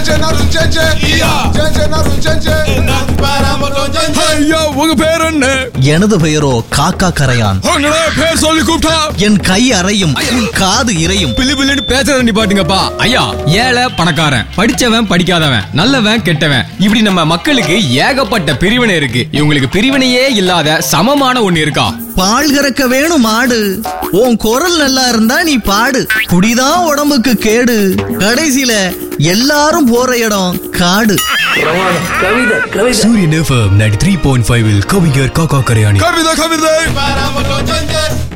ஐயா உங்க பேர் என்ன எனது பெயரோ காக்கா கரையான் உங்களே பேர் சொல்லி கூப்பிட்டா என் கை அறையும் உன் காது இறையும் பிளி பிள்ளைன்னு பேசுறத நிப்பாட்டுங்கப்பா ஐயா ஏழை பணக்காரன் படிச்சவன் படிக்காதவன் நல்லவன் கெட்டவன் இப்படி நம்ம மக்களுக்கு ஏகப்பட்ட பிரிவினை இருக்கு இவங்களுக்கு பிரிவினையே இல்லாத சமமான ஒண்ணு இருக்கா பால் கறக்க வேணும் மாடு உன் குரல் நல்லா இருந்தா நீ பாடு குடிதான் உடம்புக்கு கேடு கடைசியில எல்லாரும் போற இடம் காடு Suryan FM ninety three point five கவிஞர் காக்கா கரையாணி கவிதை கவிதை